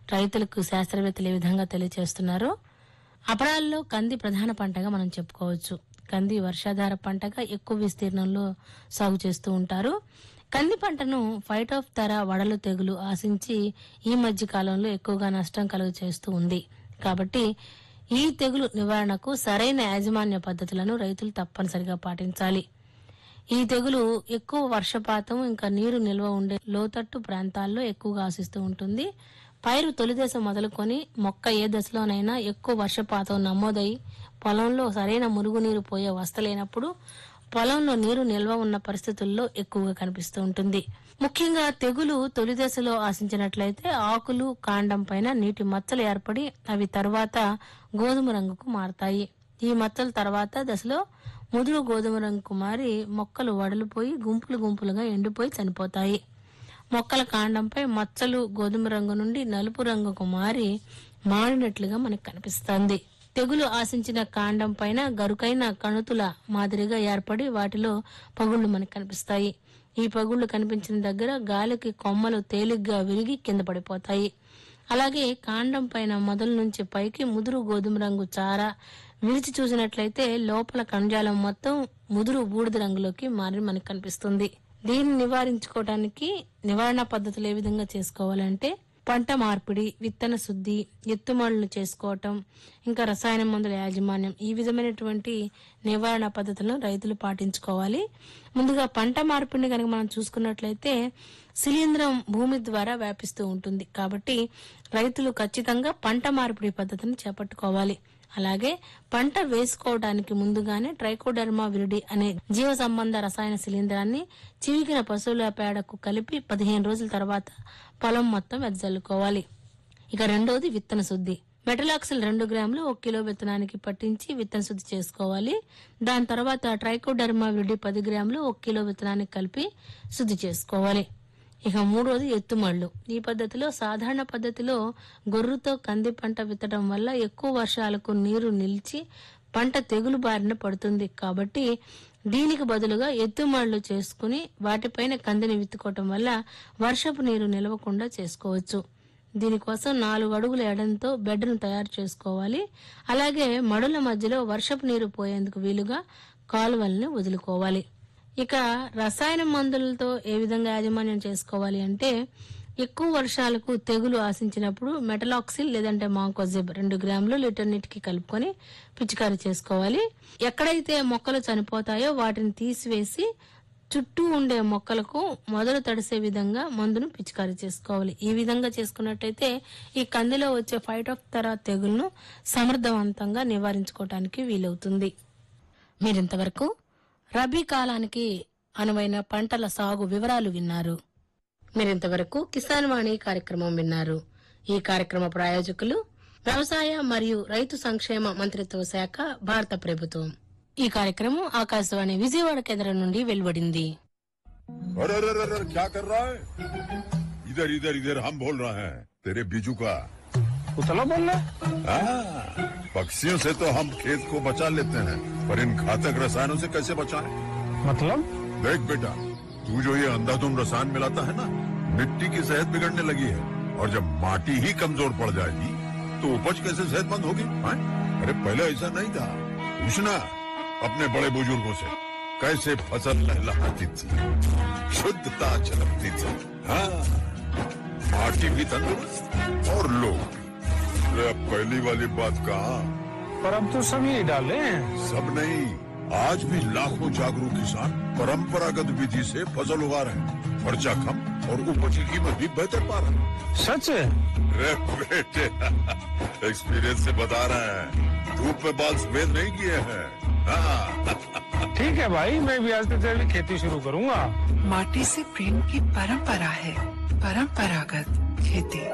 రైతులకు శాస్త్రవేత్తలు ఏ విధంగా తెలియజేస్తున్నారో అపరాల్లో కంది ప్రధాన పంటగా మనం చెప్పుకోవచ్చు కంది వర్షాధార పంటగా ఎక్కువ విస్తీర్ణంలో సాగు చేస్తూ ఉంటారు కంది పంటను ఫైట్ ఆఫ్ తర వడలు తెగులు ఆశించి ఈ మధ్య కాలంలో ఎక్కువగా నష్టం కలుగు చేస్తూ ఉంది కాబట్టి ఈ తెగులు నివారణకు సరైన యాజమాన్య పద్ధతులను రైతులు తప్పనిసరిగా పాటించాలి ఈ తెగులు ఎక్కువ వర్షపాతం ఇంకా నీరు నిల్వ ఉండే లోతట్టు ప్రాంతాల్లో ఎక్కువగా ఆశిస్తూ ఉంటుంది పైరు తొలి దశ మొదలుకొని మొక్క ఏ దశలోనైనా ఎక్కువ వర్షపాతం నమోదై పొలంలో సరైన మురుగునీరు పోయే వస్తలేనప్పుడు పొలంలో నీరు నిల్వ ఉన్న పరిస్థితుల్లో ఎక్కువగా కనిపిస్తూ ఉంటుంది ముఖ్యంగా తెగులు తొలి దశలో ఆశించినట్లయితే ఆకులు కాండం పైన నీటి మచ్చలు ఏర్పడి అవి తర్వాత గోధుమ రంగుకు మారతాయి ఈ మచ్చల తర్వాత దశలో ముదురు గోధుమ రంగుకు మారి మొక్కలు వడలిపోయి గుంపులు గుంపులుగా ఎండిపోయి చనిపోతాయి మొక్కల కాండంపై మచ్చలు గోధుమ రంగు నుండి నలుపు రంగుకు మారి మాడినట్లుగా మనకు కనిపిస్తుంది తెగులు ఆశించిన కాండం పైన గరుకైన కణుతుల మాదిరిగా ఏర్పడి వాటిలో పగుళ్లు మనకు కనిపిస్తాయి ఈ పగుళ్లు కనిపించిన దగ్గర గాలికి కొమ్మలు తేలిగ్గా విరిగి కింద పడిపోతాయి అలాగే కాండం పైన మొదల నుంచి పైకి ముదురు గోధుమ రంగు చార విడిచి చూసినట్లయితే లోపల కణజాలం మొత్తం ముదురు బూడిద రంగులోకి మారి మనకు కనిపిస్తుంది దీన్ని నివారించుకోవడానికి నివారణ పద్ధతులు ఏ విధంగా చేసుకోవాలంటే పంట మార్పిడి విత్తన శుద్ధి ఎత్తుమడులు చేసుకోవటం ఇంకా రసాయన మందుల యాజమాన్యం ఈ విధమైనటువంటి నివారణ పద్ధతులను రైతులు పాటించుకోవాలి ముందుగా పంట మార్పిడిని కనుక మనం చూసుకున్నట్లయితే శిలీంధ్రం భూమి ద్వారా వ్యాపిస్తూ ఉంటుంది కాబట్టి రైతులు ఖచ్చితంగా పంట మార్పిడి పద్ధతిని చేపట్టుకోవాలి అలాగే పంట వేసుకోవడానికి ముందుగానే ట్రైకోడర్మా విరిడి అనే జీవ సంబంధ రసాయన శిలీంధ్రాన్ని చివికిన పశువుల పేడకు కలిపి పదిహేను రోజుల తర్వాత పొలం మొత్తం వెదజల్లుకోవాలి ఇక రెండోది విత్తన శుద్ధి మెటలాక్సిల్ రెండు గ్రాములు ఒక కిలో విత్తనానికి పట్టించి విత్తన శుద్ధి చేసుకోవాలి దాని తర్వాత ట్రైకోడర్మా విరిడి పది గ్రాములు ఒక కిలో విత్తనానికి కలిపి శుద్ధి చేసుకోవాలి ఇక మూడోది ఎత్తుమళ్ళు ఈ పద్ధతిలో సాధారణ పద్ధతిలో గొర్రుతో కంది పంట విత్తడం వల్ల ఎక్కువ వర్షాలకు నీరు నిలిచి పంట తెగులు బారిన పడుతుంది కాబట్టి దీనికి బదులుగా ఎత్తుమళ్ళు చేసుకుని వాటిపైన కందిని విత్తుకోవటం వల్ల వర్షపు నీరు నిలవకుండా చేసుకోవచ్చు దీనికోసం నాలుగు అడుగుల ఎడంతో బెడ్ను తయారు చేసుకోవాలి అలాగే మడుల మధ్యలో వర్షపు నీరు పోయేందుకు వీలుగా కాలువల్ని వదులుకోవాలి ఇక రసాయన మందులతో ఏ విధంగా యాజమాన్యం చేసుకోవాలి అంటే ఎక్కువ వర్షాలకు తెగులు ఆశించినప్పుడు మెటలాక్సిల్ లేదంటే మాంకోజిబ్ రెండు గ్రాములు లీటర్ నీటికి కలుపుకొని పిచికారీ చేసుకోవాలి ఎక్కడైతే మొక్కలు చనిపోతాయో వాటిని తీసివేసి చుట్టూ ఉండే మొక్కలకు మొదలు తడిసే విధంగా మందును పిచికారీ చేసుకోవాలి ఈ విధంగా చేసుకున్నట్టయితే ఈ కందిలో వచ్చే ఫైట్ ఆఫ్ తరా తెగులను సమర్థవంతంగా నివారించుకోవటానికి వీలవుతుంది మీరింతవరకు రబీ కాలానికి అనువైన పంటల సాగు వివరాలు విన్నారు మీరింతవరకు కిసాన్ వాణి కార్యక్రమం విన్నారు ఈ కార్యక్రమ ప్రాయోజకులు వ్యవసాయ మరియు రైతు సంక్షేమ మంత్రిత్వ శాఖ భారత ప్రభుత్వం ఈ కార్యక్రమం ఆకాశవాణి విజయవాడ కేంద్రం నుండి వెలువడింది अरे अरे अरे अरे क्या कर रहा है इधर इधर इधर हम बोल रहे हैं तेरे बीजू का उतला बोल रहा हाँ, पक्षियों से तो हम खेत को बचा लेते हैं पर इन घातक रसायनों से कैसे बचाएं? मतलब देख बेटा तू जो ये अंधाधुंध रसायन मिलाता है ना मिट्टी की सेहत बिगड़ने लगी है और जब माटी ही कमजोर पड़ जाएगी तो उपज कैसे सेहतमंद होगी हाँ? अरे पहले ऐसा नहीं था पूछना अपने बड़े बुजुर्गों से कैसे फसल लहलहाती थी शुद्धता झलकती थी हाँ माटी भी तंदुरुस्त और लोग भी अरे अब पहली वाली बात कहा पर अब तो सब यही डाले हैं सब नहीं आज भी लाखों जागरूक किसान परंपरागत विधि से फसल उगा रहे हैं खर्चा कम और उपज की कीमत भी बेहतर पा रहे हैं सच है अरे बेटे एक्सपीरियंस से बता रहे हैं धूप में बाल सफेद नहीं किए हैं हाँ ठीक है भाई मैं भी आज से तेरी खेती शुरू करूंगा माटी से प्रेम की परंपरा है परंपरागत खेती